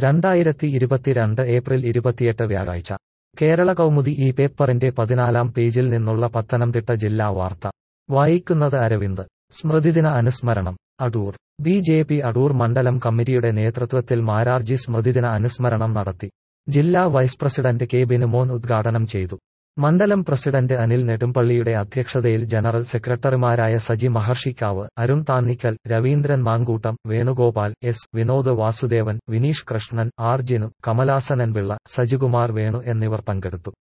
രണ്ടായിരത്തി ഇരുപത്തിരണ്ട് ഏപ്രിൽ ഇരുപത്തിയെട്ട് വ്യാഴാഴ്ച കേരള കൗമുദി ഈ പേപ്പറിന്റെ പതിനാലാം പേജിൽ നിന്നുള്ള പത്തനംതിട്ട ജില്ലാ വാർത്ത വായിക്കുന്നത് അരവിന്ദ് സ്മൃതിദിന അനുസ്മരണം Adoor B J P Adoor മണ്ഡലം കമ്മിറ്റിയുടെ നേതൃത്വത്തിൽ മാരാർജി സ്മൃതിദിന അനുസ്മരണം നടത്തി ജില്ലാ വൈസ് പ്രസിഡന്റ് കെ ബിനുമോൻ ഉദ്ഘാടനം ചെയ്തു മണ്ഡലം പ്രസിഡന്റ് അനിൽ നെടുമ്പള്ളിയുടെ അധ്യക്ഷതയിൽ ജനറൽ സെക്രട്ടറിമാരായ സജി മഹർഷിക്കാവ് അരുൺ താന്നിക്കൽ രവീന്ദ്രൻ മാങ്കൂട്ടം വേണുഗോപാൽ എസ് വിനോദ് വാസുദേവൻ വിനീഷ് കൃഷ്ണൻ ആർ ജിനു കമലാസനൻ പിള്ള സജികുമാർ വേണു എന്നിവർ പങ്കെടുത്തു